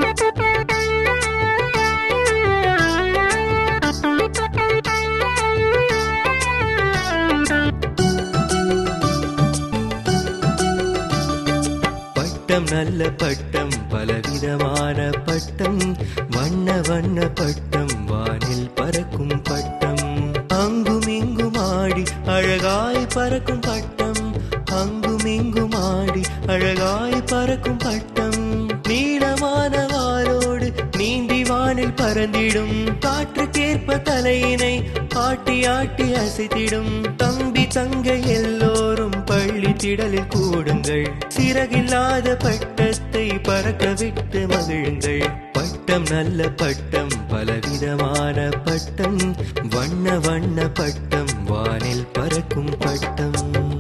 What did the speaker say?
பட்டம் நல்ல பட்டம் பலவிதமான பட்டம் வண்ண வண்ண பட்டம் வானில் பறக்கும் பட்டம் அங்கும் இங்கும் ஆடி அழகாய் பறக்கும் பட்டம் அங்கும் இங்கும் ஆடி அழகாய் பறக்கும் பட்டம் நீளமான வாளோடு நீந்தி வானில் பறந்திடும் காற்றுக்கேற்ப தலையினை ஆட்டி ஆட்டி அசைத்திடும் தம்பி தங்கை எல்லோரும் பள்ளி திடலில் கூடுங்கள் சிறகில்லாத பட்டத்தை பறக்க விட்டு மகிழுங்கள் பட்டம் நல்ல பட்டம் பலவிதமான பட்டம் வண்ண வண்ண பட்டம் வானில் பறக்கும் பட்டம்